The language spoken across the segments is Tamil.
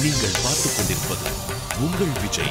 நீங்கள் பார்த்துக் கொண்டிருப்பது உங்கள் விஜய்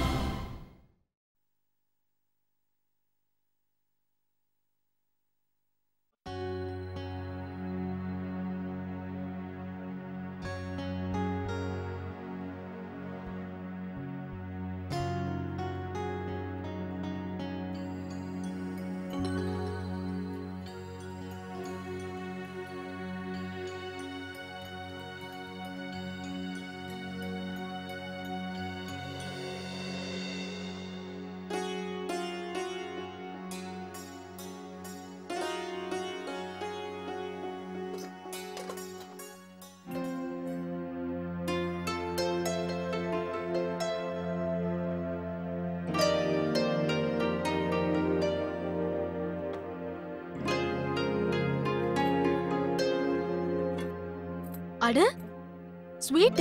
அட ஸ்வீட்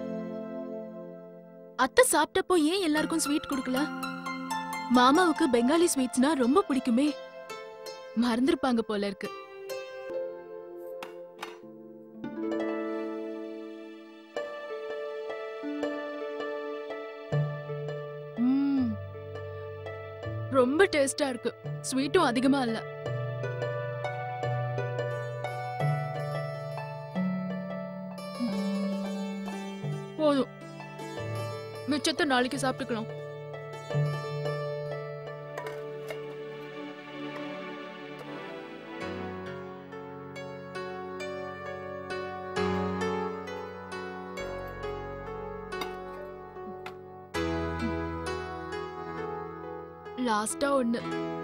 அத்தை சாப்பிட்டப்போ ஏன் எல்லாருக்கும் ஸ்வீட் கொடுக்கல மாமாவுக்கு பெங்காலி ஸ்வீட்ஸ்னா ரொம்ப பிடிக்குமே மறந்துருப்பாங்க போல இருக்கு ம்ம். ரொம்ப டேஸ்டா இருக்கு ஸ்வீட்டும் அதிகமா இல்ல போதும் மிச்சத்தை நாளைக்கு சாப்பிட்டுக்கலாம் லாஸ்டா ஒண்ணு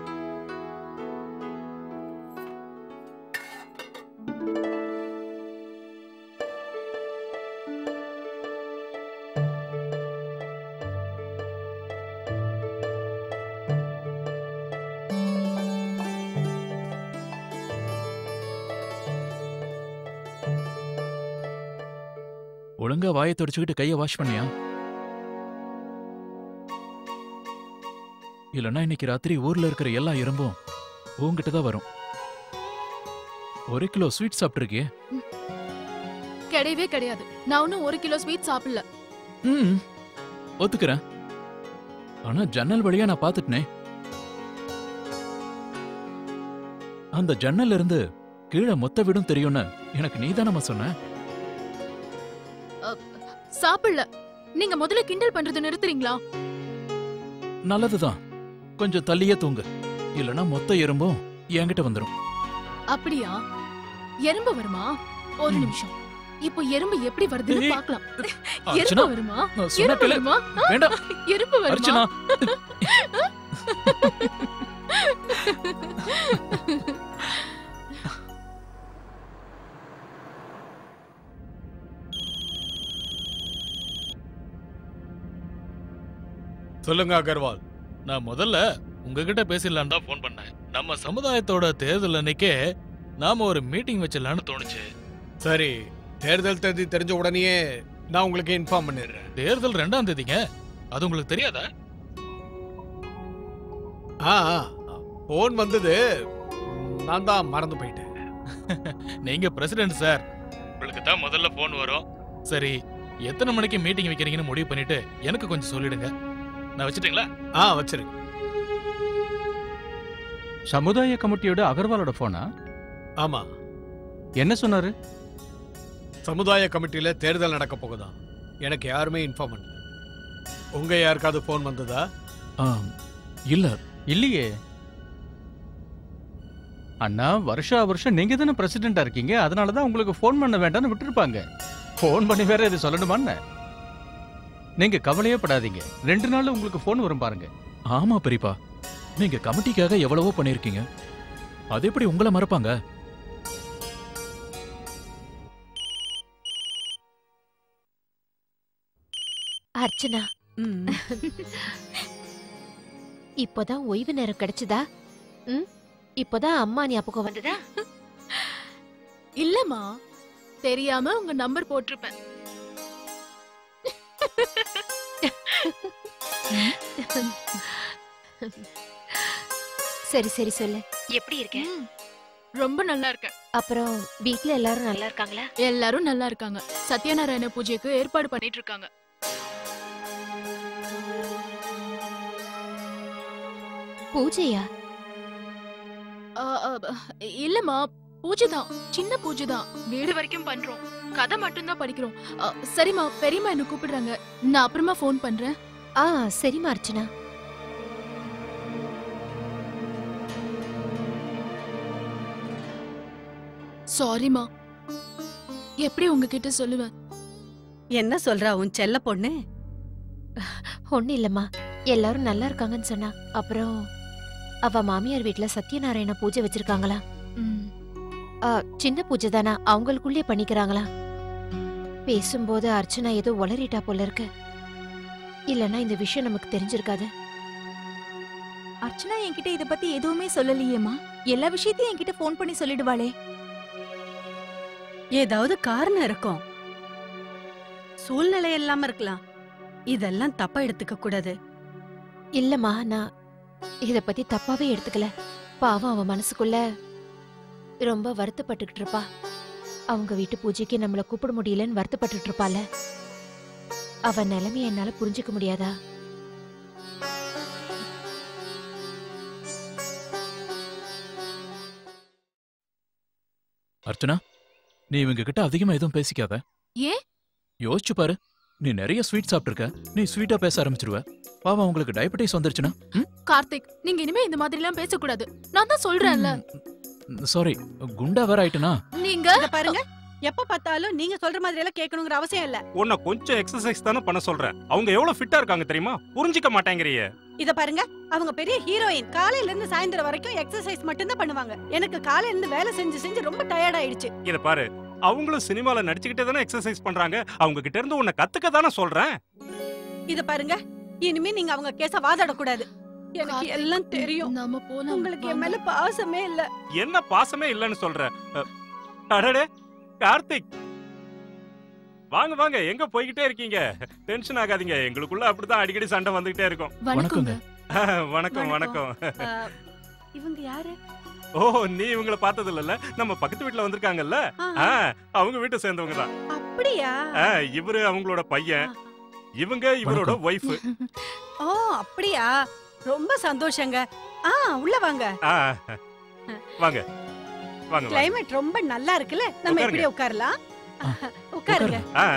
ஒழுங்கா வாயை தொடச்சுக்கிட்டு கையை வாஷ் பண்ணியா இல்லைன்னா இன்னைக்கு ராத்திரி ஊர்ல இருக்கிற எல்லா எறும்பும் உன்கிட்ட தான் வரும் ஒரு கிலோ ஸ்வீட் சாப்பிட்டுருக்கியே கிடையவே கிடையாது நான் ஒன்னும் ஒரு கிலோ ஸ்வீட் சாப்பிடல ம் ஒத்துக்கிறேன் ஆனா ஜன்னல் வழியா நான் பார்த்துட்டனே அந்த ஜன்னல்ல இருந்து கீழே மொத்த வீடும் தெரியும்னு எனக்கு நீதானம்மா சொன்ன சாப்பிடல நீங்க முதல்ல கிண்டல் பண்றது நிறுத்துறீங்களா நல்லதுதான் கொஞ்சம் தள்ளியே தூங்கு இல்லனா மொத்த எறும்பும் என்கிட்ட வந்துரும் அப்படியா எறும்பு வருமா ஒரு ம். நிமிஷம் இப்போ எறும்பு எப்படி வருதுன்னு ஏய். பார்க்கலாம் அர்ச்சனா எறும்பு வருமா நான் சொன்ன எறும்பு கேளு. வருமா ஆ? வேண்டாம் எறும்பு வருமா அர்ச்சனா சொல்லுங்க அகர்வால் நான் முதல்ல உங்ககிட்ட பேசிடலான்னு தான் ஃபோன் பண்ணேன் நம்ம சமுதாயத்தோட தேர்தல் அன்னைக்கே நாம ஒரு மீட்டிங் வச்சிடலான்னு தோணுச்சு சரி தேர்தல் தேதி தெரிஞ்ச உடனேயே நான் உங்களுக்கு இன்ஃபார்ம் பண்ணிடுறேன் தேர்தல் ரெண்டாம் தேதிங்க அது உங்களுக்கு தெரியாதா ஆ ஃபோன் வந்தது நான் தான் மறந்து போயிட்டேன் நீங்க பிரசிடென்ட் சார் உங்களுக்கு தான் முதல்ல ஃபோன் வரும் சரி எத்தனை மணிக்கு மீட்டிங் வைக்கிறீங்கன்னு முடிவு பண்ணிட்டு எனக்கு கொஞ்சம் சொல்லிடுங்க நான் வச்சுட்டீங்களா ஆ வச்சிருங்க சமுதாய கமிட்டியோட அகர்வாலோட போனா ஆமா என்ன சொன்னாரு சமுதாய கமிட்டியில தேர்தல் நடக்க போகுதாம் எனக்கு யாருமே இன்ஃபார்ம் பண்ணல உங்க யாருக்காவது ஃபோன் வந்ததா ஆம், இல்ல இல்லையே அண்ணா வருஷா வருஷம் நீங்க தானே பிரசிடென்டா இருக்கீங்க அதனால தான் உங்களுக்கு ஃபோன் பண்ண வேண்டாம்னு விட்டுருப்பாங்க ஃபோன் பண்ணி வேற இது சொல்லணுமான்னு நீங்க கவலையே படாதீங்க ரெண்டு நாள்ல உங்களுக்கு ஃபோன் வரும் பாருங்க ஆமா பெரியப்பா நீங்க கமிட்டிக்காக எவ்வளவோ பண்ணிருக்கீங்க அது எப்படி உங்களை மறப்பாங்க அர்ச்சனா இப்போதான் ஓய்வு நேரம் கிடைச்சதா ம் இப்போதான் அம்மா ஞாபகம் வந்ததா இல்லம்மா தெரியாம உங்க நம்பர் போட்டிருப்பேன் சரி சரி சொல்லு எப்படி இருக்க ம், ரொம்ப நல்லா இருக்கேன் அப்புறம் வீட்ல எல்லாரும் நல்லா இருக்காங்களா எல்லாரும் நல்லா இருக்காங்க சத்யநாராயண பூஜைக்கு ஏற்பாடு பண்ணிட்டு இருக்காங்க பூஜையா ஆ, ஆ, இல்லம்மா பூஜை தான் சின்ன பூஜை தான் வீடு வரைக்கும் பண்றோம் கதை மட்டும் தான் படிக்கிறோம் ஆ, சரிம்மா பெரியம்மா என்ன கூப்பிடுறாங்க நான் அப்புறமா ஃபோன் பண்றேன் ஆ சரிம்மா அர்ச்சனா சாரிம்மா எப்படி உங்ககிட்ட சொல்லுவேன் என்ன சொல்றா உன் செல்ல பொண்ணு ஒண்ணு இல்லம்மா எல்லாரும் நல்லா இருக்காங்கன்னு சொன்னா அப்புறம் அவ மாமியார் வீட்ல சத்யநாராயண பூஜை வச்சிருக்காங்களா ம், ஆ, சின்ன பூஜை தானா அவங்களுக்குள்ளே பண்ணிக்கிறாங்களா பேசும்போது அர்ச்சனா ஏதோ உளறிட்டா போல இருக்கு இல்லனா இந்த விஷயம் நமக்கு தெரிஞ்சிருக்காது அர்ச்சனா என்கிட்ட இத பத்தி எதுவுமே சொல்லலையேம்மா எல்லா விஷயத்தையும் என்கிட்ட ஃபோன் பண்ணி சொல்லிடுவாளே ஏதாவது காரணம் இருக்கும் சூழ்நிலை இல்லாம இருக்கலாம் இதெல்லாம் தப்பா எடுத்துக்க கூடாது இல்லம்மா நான் இத பத்தி தப்பாவே எடுத்துக்கல பாவம் அவ மனசுக்குள்ள ரொம்ப வருத்தப்பட்டுக்கிட்டு இருப்பா அவங்க வீட்டு பூஜைக்கு நம்மள கூப்பிட முடியலன்னு வருத்தப்பட்டுட்டு இருப்பால அவ நிலைமைய என்னால புரிஞ்சுக்க முடியாதா அர்ச்சனா நீ இவங்க கிட்ட அதிகமா எதுவும் பேசிக்காத ஏன்? யோசிச்சு பாரு நீ நிறைய ஸ்வீட் சாப்பிட்டிருக்க நீ ஸ்வீட்டா பேச ஆரம்பிச்சிருவ பாவம் அவங்களுக்கு டயபெட்டிஸ் வந்துருச்சுன்னா கார்த்திக் நீங்க இனிமே இந்த மாதிரி எல்லாம் பேசக்கூடாது நான் தான் சொல்றேன்ல சாரி குண்டா வேற ஆயிட்டனா நீங்க இத பாருங்க எப்ப பார்த்தாலும் நீங்க சொல்ற மாதிரி எல்லாம் கேட்கணுங்கிற அவசியம் இல்ல உன்னை கொஞ்சம் எக்ஸசைஸ் தானே பண்ண சொல்றேன் அவங்க எவ்வளவு ஃபிட்டா இருக்காங்க தெரியுமா புரிஞ்சிக்க மாட்டேங்கிறிய இத பாருங்க அவங்க பெரிய ஹீரோயின் காலையில இருந்து சாயந்தரம் வரைக்கும் எக்ஸசைஸ் மட்டும் தான் பண்ணுவாங்க எனக்கு காலையில இருந்து வேலை செஞ்சு செஞ்சு ரொம்ப டயர்ட் ஆயிடுச்சு இத பாரு அவங்களும் சினிமால நடிச்சுக்கிட்டே தானே எக்ஸசைஸ் பண்றாங்க அவங்க கிட்ட இருந்து உன்னை கத்துக்க தானே சொல்றேன் இத பாருங்க இனிமே நீங்க அவங்க கேஸ வாதாடக்கூடாது எனக்கு கார்த்திக், எல்லாம் தெரியும் நாம போலாம் உங்களுக்கு என் வாங்க. மேல பாசமே இல்ல என்ன பாசமே இல்லைன்னு சொல்ற அஹ், அடடே கார்த்திக் வாங்க வாங்க எங்க போய்கிட்டே இருக்கீங்க டென்ஷன் ஆகாதீங்க எங்களுக்குள்ள அப்படிதான் அடிக்கடி சண்டை வந்துகிட்டே இருக்கும் வணக்கங்க வணக்கம் வணக்கம். வணக்கம் ஆ, இவங்க யாரு ஓ நீ இவங்கள பார்த்தது இல்லல்ல நம்ம பக்கத்து வீட்ல வந்திருக்காங்கல்ல ஆ, ஆ, அவங்க வீட்டை சேர்ந்தவங்க தான் அப்படியா இவரு அவங்களோட பையன் இவங்க இவரோட ஒய்ஃப் ஓ அப்படியா ரொம்ப சந்தோஷங்க ஆ உள்ள வாங்க வாங்க வாங்க வாங்க கிளைமேட் ரொம்ப நல்லா இருக்குல்ல நம்ம உட்காருங்க. இப்படியே உட்காரலாம் ஆ, உட்காருங்க ஆ,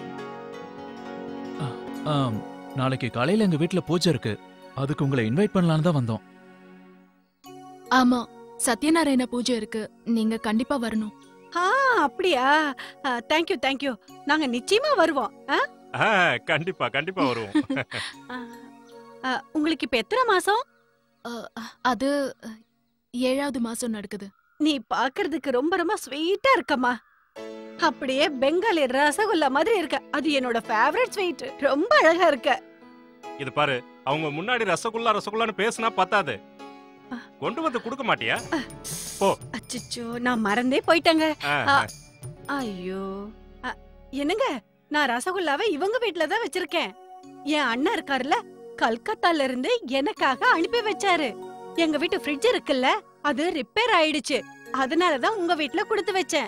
ஆம், நாளைக்கு காலையில எங்க வீட்ல பூஜை இருக்கு அதுக்கு உங்களை இன்வைட் பண்ணலான்னு தான் வந்தோம் ஆமா சத்யநாராயண பூஜை இருக்கு நீங்க கண்டிப்பா வரணும் ஆ அப்படியா தேங்க்யூ தேங்க்யூ நாங்க நிச்சயமா வருவோம் ஆ? ஆ, கண்டிப்பா கண்டிப்பா வருவோம் ஆ, ஆ, உங்களுக்கு இப்ப எத்தனை மாசம் அ, அது அ, ஏழாவது மாசம் நடக்குது நீ பாக்குறதுக்கு ரொம்ப ரொம்ப ஸ்வீட்டா இருக்கம்மா அப்படியே பெங்காலி ரசகுல்லா மாதிரி இருக்க அது என்னோட ஃபேவரட் ஸ்வீட் ரொம்ப அழகா இருக்க இது பாரு அவங்க முன்னாடி ரசகுல்லா ரசகுல்லான்னு பேசினா பத்தாது கொண்டு வந்து கொடுக்க மாட்டியா அச்சச்சோ நான் மறந்தே போயிட்டேங்க ஆ, ஆ. ஐயோ அ, என்னங்க நான் ரசகுல்லாவை இவங்க வீட்ல தான் வச்சிருக்கேன் என் அண்ணன் இருக்காருல்ல கல்கத்தால இருந்து எனக்காக அனுப்பி வச்சாரு எங்க வீட்டு ஃப்ரிட்ஜ் இருக்குல்ல அது ரிப்பேர் ஆயிடுச்சு அதனால தான் உங்க வீட்ல கொடுத்து வச்சேன்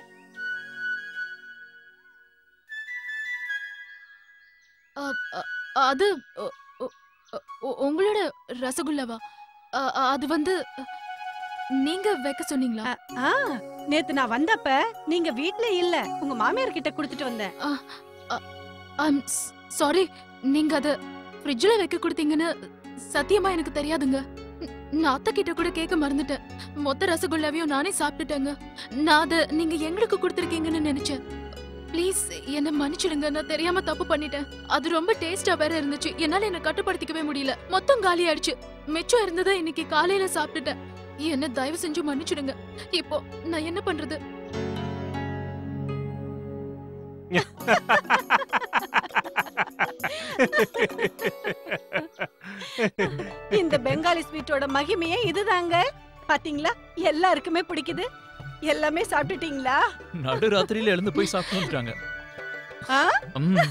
அ, அ, அது அ, உ- உ- உங்களோட ரசகுல்லாவா அ, அ, அது வந்து அ, நீங்க வைக்க சொன்னீங்களா ஆ நேத்து நான் வந்தப்ப நீங்க வீட்ல இல்ல உங்க மாமியார் கிட்ட கொடுத்துட்டு வந்தேன் ஐம் சாரி நீங்க அத ஃப்ரிட்ஜ்ல வைக்க கொடுத்தீங்கன்னு சத்தியமா எனக்கு தெரியாதுங்க ந- நான் அத்தை கிட்ட கூட கேட்க மறந்துட்டேன் மொத்த ரசகுல்லாவையும் நானே சாப்பிட்டுட்டேங்க நான் அத நீங்க எங்களுக்கு கொடுத்துருக்கீங்கன்னு நினைச்சேன் ப்ளீஸ் என்ன மன்னிச்சிடுங்க நான் தெரியாம தப்பு பண்ணிட்டேன் அது ரொம்ப டேஸ்டா வேற இருந்துச்சு என்னால என்ன கட்டுப்படுத்திக்கவே முடியல மொத்தம் காலி ஆயிடுச்சு மிச்சம் இருந்ததை இன்னைக்கு காலையில சாப்பிட்டுட்டேன் என்ன தயவு செஞ்சு மன்னிச்சிடுங்க இப்போ நான் என்ன பண்றது இந்த பெங்காலி ஸ்வீட்டோட மகிமையே இதுதாங்க பாத்தீங்களா எல்லாருக்குமே பிடிக்குது எல்லாமே சாப்பிட்டுட்டீங்களா நடு ராத்திரியில எழுந்து போய் சாப்பிட்டு வந்துட்டாங்க ஆ? ம்,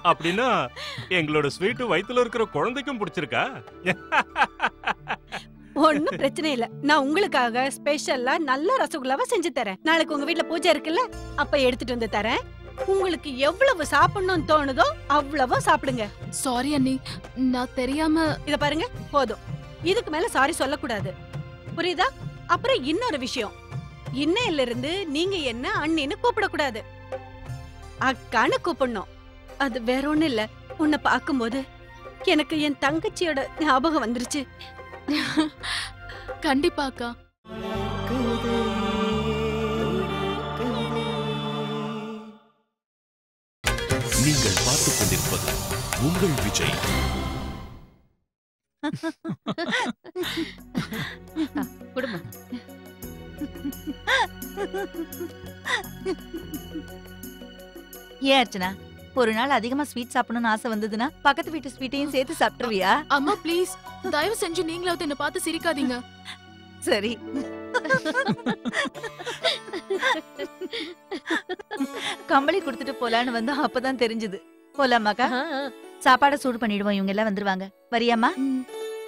அப்படின்னா எங்களோட ஸ்வீட் வயித்துல இருக்கிற குழந்தைக்கும் பிடிச்சிருக்கா ஒண்ணும் பிரச்சனை இல்ல நான் உங்களுக்காக ஸ்பெஷலா நல்ல ரசகுல்லாவை செஞ்சு தரேன் நாளைக்கு உங்க வீட்ல பூஜை இருக்குல்ல அப்ப எடுத்துட்டு வந்து தரேன் உங்களுக்கு எவ்வளவு சாப்பிடணும்னு தோணுதோ அவ்வளவோ சாப்பிடுங்க சாரி அண்ணி நான் தெரியாம இத பாருங்க போதும் இதுக்கு மேல சாரி சொல்லக்கூடாது புரியுதா அப்புறம் இன்னொரு விஷயம் இன்னையில இருந்து நீங்க என்ன அண்ணின்னு கூப்பிடக்கூடாது அக்கான்னு கூப்பிடணும் அது வேற ஒண்ணும் இல்ல உன்னை பார்க்கும்போது எனக்கு என் தங்கச்சியோட ஞாபகம் வந்துருச்சு கண்டிப்பா அக்கா நீங்கள் பார்த்துக் கொண்டிருப்பது உங்கள் விஜய் குடும்பம் ஏன் அர்ச்சனா ஒரு நாள் அதிகமா ஸ்வீட் சாப்பிடணும்னு ஆசை வந்ததுன்னா பக்கத்து வீட்டு ஸ்வீட்டையும் சேர்த்து சாப்பிட்டுருவியா அம்மா ப்ளீஸ் தயவு செஞ்சு நீங்களாவது என்ன பார்த்து சிரிக்காதீங்க சரி கம்பளி கொடுத்துட்டு போலான்னு வந்தா அப்பதான் தெரிஞ்சது போலாமாக்கா சாப்பாடை சூடு பண்ணிடுவோம் இவங்க எல்லாம் வந்துருவாங்க வரியாம்மா ம்.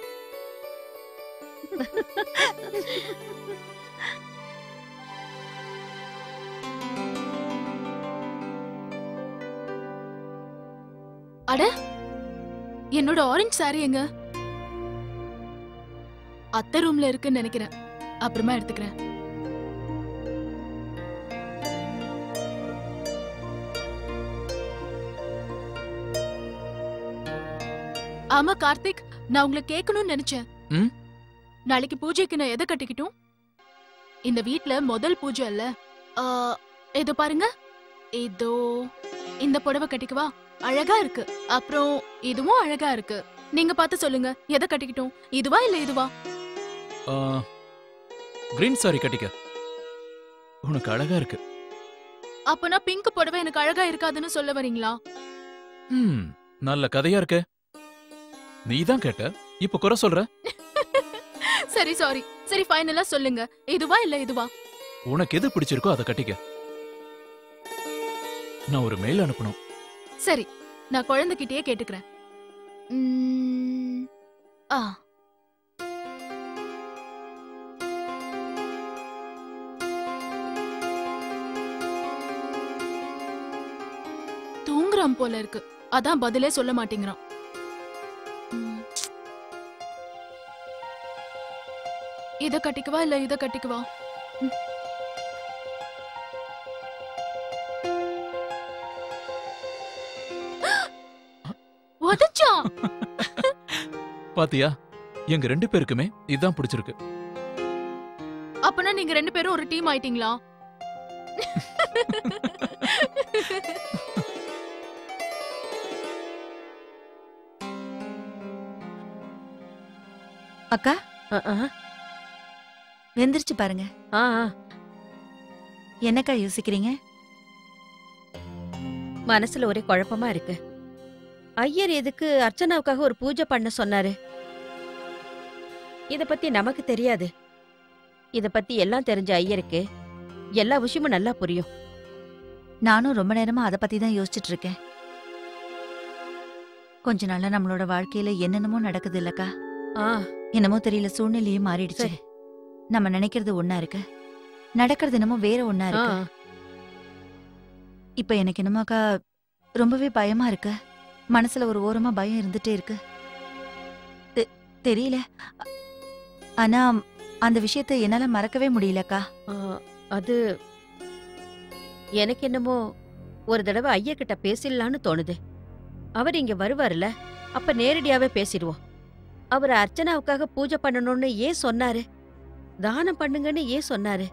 அட என்னோட ஆரஞ்சு சாரி எங்க அத்தை ரூம்ல இருக்குன்னு நினைக்கிறேன் அப்புறமா எடுத்துக்கிறேன் ஆமா கார்த்திக் நான் உங்களை கேட்கணும்னு நினைச்சேன் ம்? நாளைக்கு பூஜைக்கு நான் எதை கட்டிக்கிட்டும் இந்த வீட்ல முதல் பூஜை இல்ல ஆ, இதோ பாருங்க இதோ இந்த புடவை கட்டிக்கவா அழகா இருக்கு அப்புறம் இதுவும் அழகா இருக்கு நீங்க பார்த்து சொல்லுங்க எதை கட்டிக்கிட்டும் இதுவா இல்ல இதுவா கிரீன் சாரி கட்டிக்க உனக்கு அழகா இருக்கு அப்பனா பிங்க் புடவை எனக்கு அழகா இருக்காதுன்னு சொல்ல வரீங்களா ம் நல்ல கதையா இருக்கு நீ தான் கேட்ட இப்ப குறை சொல்ற சரி சாரி சரி ஃபைனலா சொல்லுங்க இதுவா இல்ல இதுவா உனக்கு எது பிடிச்சிருக்கோ அதை கட்டிக்க நான் ஒரு மெயில் அனுப்பணும் சரி நான் குழந்தைகிட்டயே கேட்டுக்கிறேன் உம், ஆ தூங்குறான் போல இருக்கு அதான் பதிலே சொல்ல மாட்டேங்கிறான் உம். இத கட்டிக்குவா இல்ல இத கட்டிக்குவா உம். உதச்சான் பாத்தியா எங்க ரெண்டு பேருக்குமே இதுதான் பிடிச்சிருக்கு அப்பனா நீங்க ரெண்டு பேரும் ஒரு டீம் ஆயிட்டீங்களா அக்கா வெந்திருச்சு பாருங்க என்னக்கா யோசிக்கிறீங்க மனசுல ஒரே குழப்பமா இருக்கு ஐயர் எதுக்கு அர்ச்சனாவுக்காக ஒரு பூஜை பண்ண சொன்னாரு இத பத்தி நமக்கு தெரியாது இத பத்தி எல்லாம் தெரிஞ்ச ஐயருக்கு எல்லா விஷயமும் நல்லா புரியும் நானும் ரொம்ப நேரமா அதை பத்தி தான் யோசிச்சுட்டு இருக்கேன் கொஞ்ச நாளா நம்மளோட வாழ்க்கையில என்னென்னமோ நடக்குது இல்லக்கா ஆ என்னமோ தெரியல சூழ்நிலையே மாறிடுச்சு சரி. நம்ம நினைக்கிறது ஒண்ணா இருக்கு நடக்கிறது என்னமோ வேற ஒண்ணா ஆ, இருக்கு இப்ப எனக்கு என்னமோக்கா ரொம்பவே பயமா இருக்கு மனசுல ஒரு ஓரமா பயம் இருந்துட்டே இருக்கு தெ- தெரியல அ- ஆனா அந்த விஷயத்தை என்னால மறக்கவே முடியலக்கா ஆ, அது எனக்கு என்னமோ ஒரு தடவை ஐயா கிட்ட பேசிடலான்னு தோணுது அவர் இங்க வருவாருல அப்ப நேரடியாவே பேசிடுவோம் அவர் அர்ச்சனாவுக்காக பூஜை பண்ணணும்னு ஏன் சொன்னாரு தானம் பண்ணுங்கன்னு ஏன் சொன்னாரு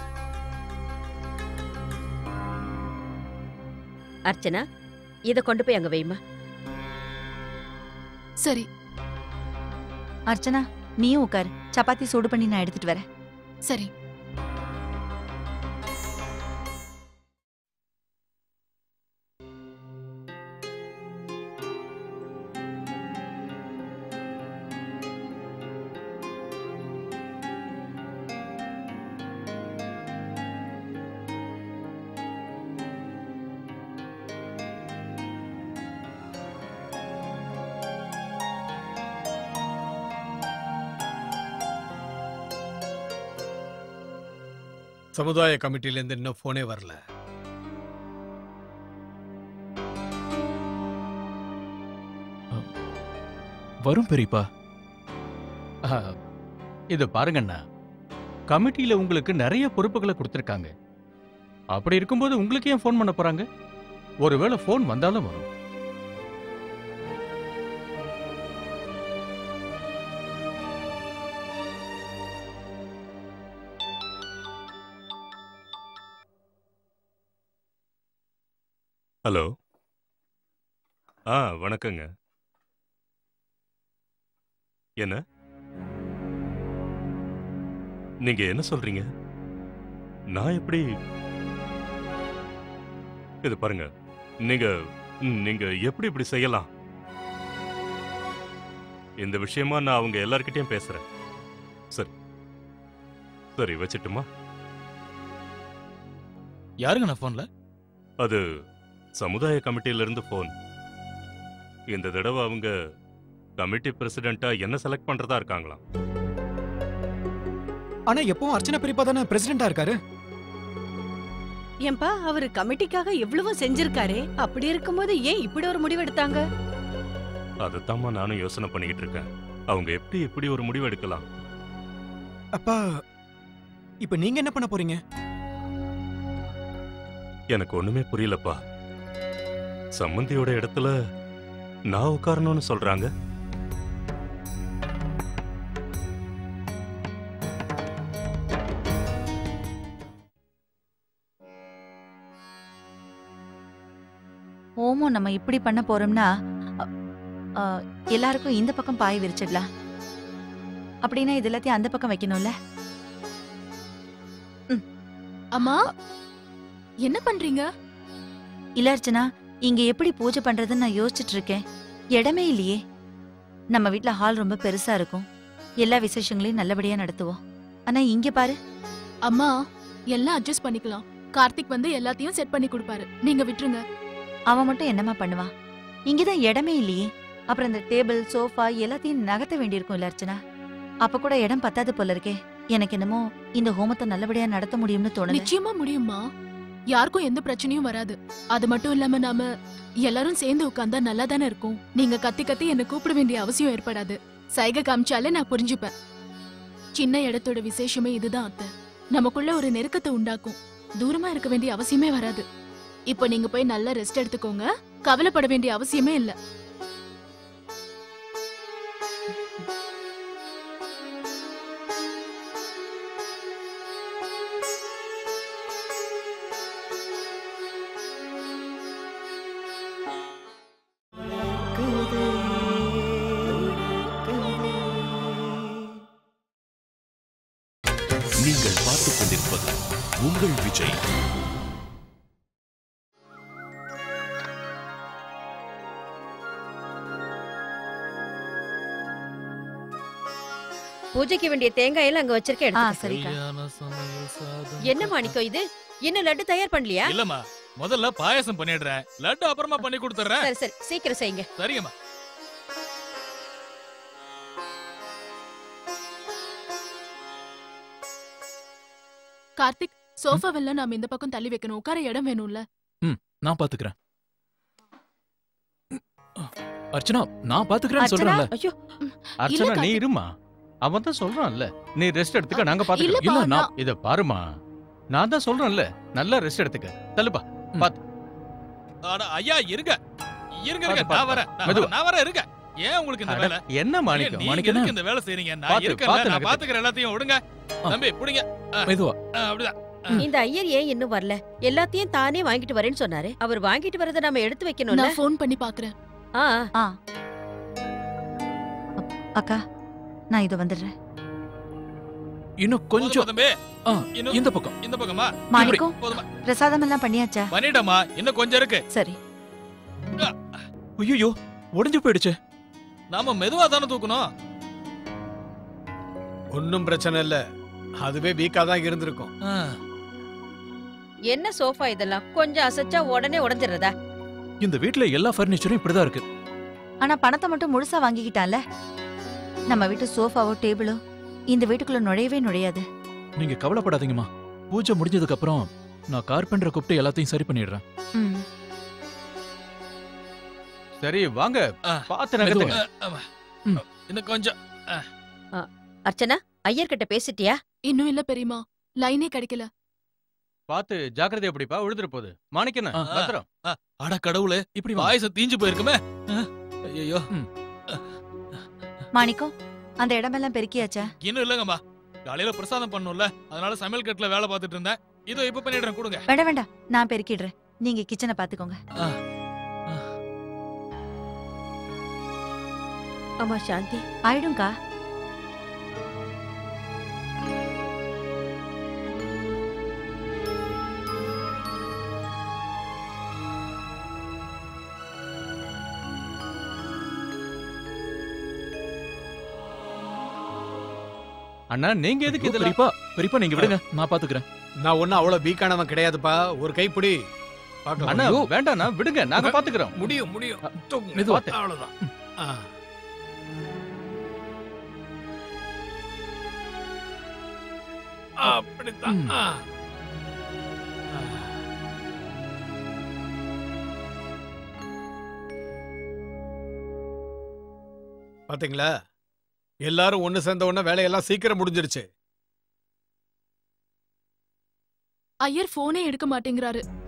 அர்ச்சனா இத கொண்டு போய் அங்க வைமா சரி அர்ச்சனா நீயும் உட்காரு சப்பாத்தி சூடு பண்ணி நான் எடுத்துட்டு வரேன் சரி சமுதாய கமிட்டிலேருந்து இன்னும் ஃபோனே வரல வரும் பெரியப்பா ஆ, இது பாருங்கண்ணா கமிட்டியில உங்களுக்கு நிறைய பொறுப்புகளை கொடுத்துருக்காங்க அப்படி இருக்கும்போது உங்களுக்கு ஏன் ஃபோன் பண்ண போறாங்க ஒருவேளை ஃபோன் வந்தாலும் வரும் ஹலோ ஆ வணக்கங்க என்ன நீங்க என்ன சொல்றீங்க நான் எப்படி இது பாருங்க நீங்க நீங்க எப்படி இப்படி செய்யலாம் இந்த விஷயமா நான் அவங்க எல்லார்கிட்டயும் பேசுறேன் சரி சரி வச்சிட்டுமா யாருங்க நான் போன்ல அது சமுதாய கமிட்டியில இருந்து போன் இந்த தடவை அவங்க கமிட்டி பிரசிடென்ட்டா என்ன செலக்ட் பண்றதா இருக்காங்களாம் ஆனா எப்பவும் அர்ச்சனா பெரியப்பா தானே பிரசிடென்டா இருக்காரு ஏன்பா அவரு கமிட்டிக்காக எவ்வளவோ செஞ்சிருக்காரே அப்படி இருக்கும்போது ஏன் இப்படி ஒரு முடிவு எடுத்தாங்க அதைத்தாம்மா நானும் யோசனை பண்ணிக்கிட்டு இருக்கேன் அவங்க எப்படி இப்படி ஒரு முடிவு எடுக்கலாம் அப்பா இப்ப நீங்க என்ன பண்ண போறீங்க எனக்கு ஒண்ணுமே புரியலப்பா சம்மந்தியோட இடத்துல நான் உட்காரணும்னு சொல்றாங்க ஹோமம் நம்ம இப்படி பண்ண போறோம்னா அ, அ, எல்லாருக்கும் இந்த பக்கம் பாய் விரிச்சிடலாம் அப்படின்னா இது எல்லாத்தையும் அந்த பக்கம் வைக்கணும்ல அம்மா என்ன பண்றீங்க இல்ல அர்ச்சனா இங்க எப்படி பூஜை பண்றதுன்னு நான் யோசிச்சுட்டு இருக்கேன் இடமே இல்லையே நம்ம வீட்ல ஹால் ரொம்ப பெருசா இருக்கும் எல்லா விசேஷங்களையும் நல்லபடியா நடத்துவோம் ஆனா இங்க பாரு அம்மா எல்லாம் அட்ஜஸ்ட் பண்ணிக்கலாம் கார்த்திக் வந்து எல்லாத்தையும் செட் பண்ணி கொடுப்பாரு நீங்க விட்டுருங்க அவன் மட்டும் என்னமா பண்ணுவான் இங்கதான் இடமே இல்லையே அப்புறம் இந்த டேபிள் சோஃபா எல்லாத்தையும் நகர்த்த வேண்டியிருக்கும் இல்ல அர்ச்சனா அப்ப கூட இடம் பத்தாது போல இருக்கே எனக்கு என்னமோ இந்த ஹோமத்தை நல்லபடியா நடத்த முடியும்னு தோணுது நிச்சயமா முடியுமா யாருக்கும் எந்த பிரச்சனையும் வராது அது மட்டும் இல்லாம நாம எல்லாரும் சேர்ந்து உட்கார்ந்தா நல்லா தானே இருக்கும் நீங்க கத்தி கத்தி என்ன கூப்பிட வேண்டிய அவசியம் ஏற்படாது சைகை காமிச்சாலே நான் புரிஞ்சுப்பேன் சின்ன இடத்தோட விசேஷமே இதுதான் அத்தை நமக்குள்ள ஒரு நெருக்கத்தை உண்டாக்கும் தூரமா இருக்க வேண்டிய அவசியமே வராது இப்போ நீங்க போய் நல்லா ரெஸ்ட் எடுத்துக்கோங்க கவலைப்பட வேண்டிய அவசியமே இல்ல நீங்கள் பார்த்துக் கொண்டிருப்பது உங்கள் விஜய் பூஜைக்கு வேண்டிய தேங்காய் எல்லாம் அங்க வச்சிருக்கேன் ஆ எடுத்துக்க. சரிக்கா என்ன மாணிக்கம் இது இன்னும் லட்டு தயார் பண்ணலையா இல்லம்மா முதல்ல பாயாசம் பண்ணிடுறேன் லட்டு அப்புறமா பண்ணி கொடுத்துறேன் சரி சரி சீக்கிரம் செய்யுங்க சரிங்கம்மா கார்த்திக் சோஃபாவெல்லாம் நாம இந்த பக்கம் தள்ளி வைக்கணும் உட்கார இடம் வேணும்ல நான் பாத்துக்கிறேன் அர்ச்சனா நான் பாத்துக்கிறேன்னு அர்ச்சனா? சொல்றேன்ல ஐயோ அர்ச்சனா நீ கார்த்திக். இருமா அவன் தான் சொல்றான்ல நீ ரெஸ்ட் எடுத்துக்க நாங்க பாத்துக்கிறோம் இல்லப்பா, இல்ல நான் இத பாருமா நான் தான் சொல்றேன்ல நல்லா ரெஸ்ட் எடுத்துக்க தள்ளுப்பா ஆனா ஐயா இருங்க இருங்க பாத்து, இருங்க பாத்து, நான் வரேன் நான் மெதுவா. வரேன், நான் வரேன் இருங்க ஏன் உங்களுக்கு இந்த அட, வேலை என்ன ஏன் மாணிக்கம் நீங்க மாணிக்கம் எதுக்கு இந்த வேலை செய்றீங்க நான் பாத்து, இருக்கேன்ல பாத்து நான் நகர்த்து. பாத்துக்கிறேன் எல்லாத்தையும் விடுங்க தம்பி புடிங்க மெதுவா ஆ, அப்படிதான் இந்த ஐயர் ஏன் இன்னும் வரல எல்லாத்தையும் தானே வாங்கிட்டு வரேன்னு சொன்னாரு அவர் வாங்கிட்டு வரதை நம்ம எடுத்து வைக்கணும்ல நான் ஃபோன் பண்ணி பாக்குறேன் ஆ ஆ அக்கா நான் இது வந்துடுறேன் இன்னும் கொஞ்சம் போதுமா தம்பி ஆ, இன்னும் இந்த பக்கம் இந்த பக்கமா மாணிக்கம் போதுமா பிரசாதம் எல்லாம் பண்ணியாச்சா பண்ணிட்டமா இன்னும் கொஞ்சம் இருக்கு சரி ஐயோ உடைஞ்சு போயிடுச்சு நாம மெதுவா தானே தூக்கணும் ஒன்றும் பிரச்சனை இல்லை அதுவே வீக்காக தான் இருந்திருக்கும் ஆ, என்ன சோஃபா இதெல்லாம் கொஞ்சம் அசைச்சா உடனே உடைஞ்சிடுறதா இந்த வீட்ல எல்லா ஃபர்னிச்சரும் இப்படிதான் இருக்கு ஆனா பணத்தை மட்டும் முழுசா வாங்கிக்கிட்டான்ல நம்ம வீட்டு சோஃபாவோ டேபிளோ இந்த வீட்டுக்குள்ள நுழையவே நுழையாது நீங்க கவலைப்படாதீங்கம்மா பூஜை முடிஞ்சதுக்கு அப்புறம் நான் கார்பெண்டரை கூப்பிட்டு எல்லாத்தையும் சரி பண்ணிடுறேன் ம் சரி வாங்க ஆ, பார்த்து நகர்த்துங்க அ, ஆமா. இன்னும் கொஞ்சம் அர்ச்சனா ஐயர்கிட்ட பேசிட்டியா இன்னும் இல்ல பெரியமா லைனே கிடைக்கல பார்த்து ஜாக்கிரதையா பிடிப்பா விழுந்துற போகுது மாணிக்கண்ணா ஆ, ஆ. பத்திரம் அட கடவுளே இப்படி வாங்க. பாயசம் தீஞ்சு போயிருக்குமே ஐயோ மாணிக்கம் அந்த இடமெல்லாம் பெருக்கியாச்சா இன்னும் இல்லங்கம்மா காலையில பிரசாதம் பண்ணும்ல அதனால சமையல் கட்டுல வேலை பார்த்துட்டு இருந்தேன் இதோ இப்ப பண்ணிடுறேன் கொடுங்க வேண்டாம் வேண்டாம் நான் பெருக்கிடுறேன் நீங்க கிச்சனை பாத்துக்கோங்க ஆமா சாந்தி ஆயிடும்க்கா அண்ணா நீங்க எதுக்கு ஐயோ, இதெல்லாம் பெரியப்பா பெரியப்பா நீங்க விடுங்க நான் பாத்துக்கிறேன் நான் ஒன்னும் அவ்வளவு வீக்கானவன் கிடையாதுப்பா ஒரு கைப்பிடி பார்க்கலாம். அண்ணா வேண்டாண்ணா விடுங்க நாங்க பாத்துக்கிறோம் முடியும் முடியும் தூக்குங்க. மெதுவா. அவ்வளவுதான் ஆ. அப்படித்தான் ம். ஆ. பாத்தீங்களா எல்லாரும் ஒண்ணு சேர்ந்த உடனே வேலையெல்லாம் சீக்கிரம் முடிஞ்சிருச்சு ஐயர் போனே எடுக்க மாட்டேங்கிறாரு